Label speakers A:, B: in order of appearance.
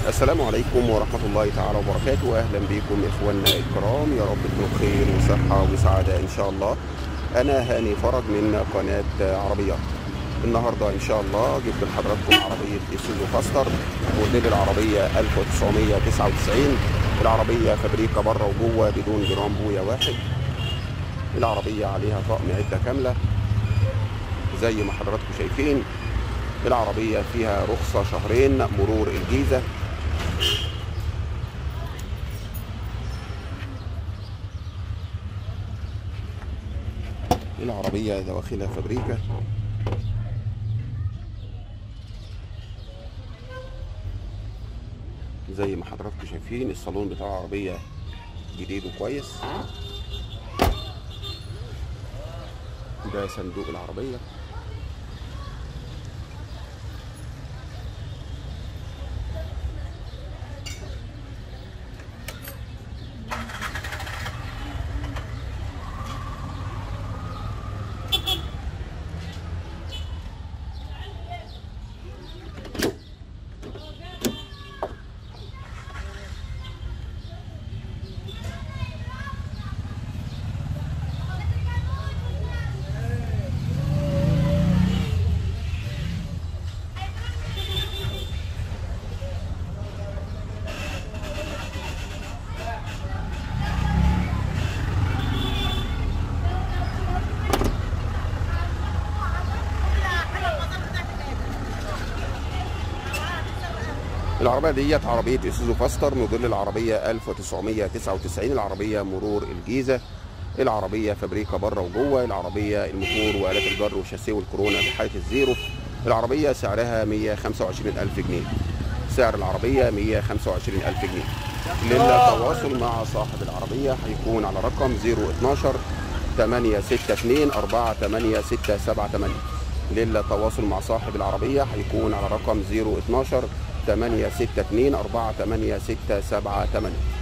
A: السلام عليكم ورحمة الله تعالى وبركاته أهلا بكم إخواننا الكرام يا رب تكونوا بخير وصحة وسعادة إن شاء الله أنا هاني فرج من قناة عربيات النهاردة إن شاء الله جبت لحضراتكم عربية إيسوزو فاستر موديل العربية 1999 العربية فابريكا بره وجوه بدون جرام بويا واحد العربية عليها طقم عدة كاملة زي ما حضراتكم شايفين العربية فيها رخصة شهرين مرور الجيزة العربية دواخلها فابريكا زي ما حضراتكم شايفين الصالون بتاع العربية جديد وكويس ده صندوق العربية العربية ديت عربية إيسوزو فاستر موديل العربية 1999 العربية مرور الجيزة العربية فابريكا بره وجوه العربية الموتور وآلات الجر والشاسيه والكورونا بحالة الزيرو العربية سعرها 125000 جنيه سعر العربية 125000 جنيه للتواصل مع صاحب العربية هيكون على رقم 012 862 48678 للتواصل مع صاحب العربية هيكون على رقم 012 862 48678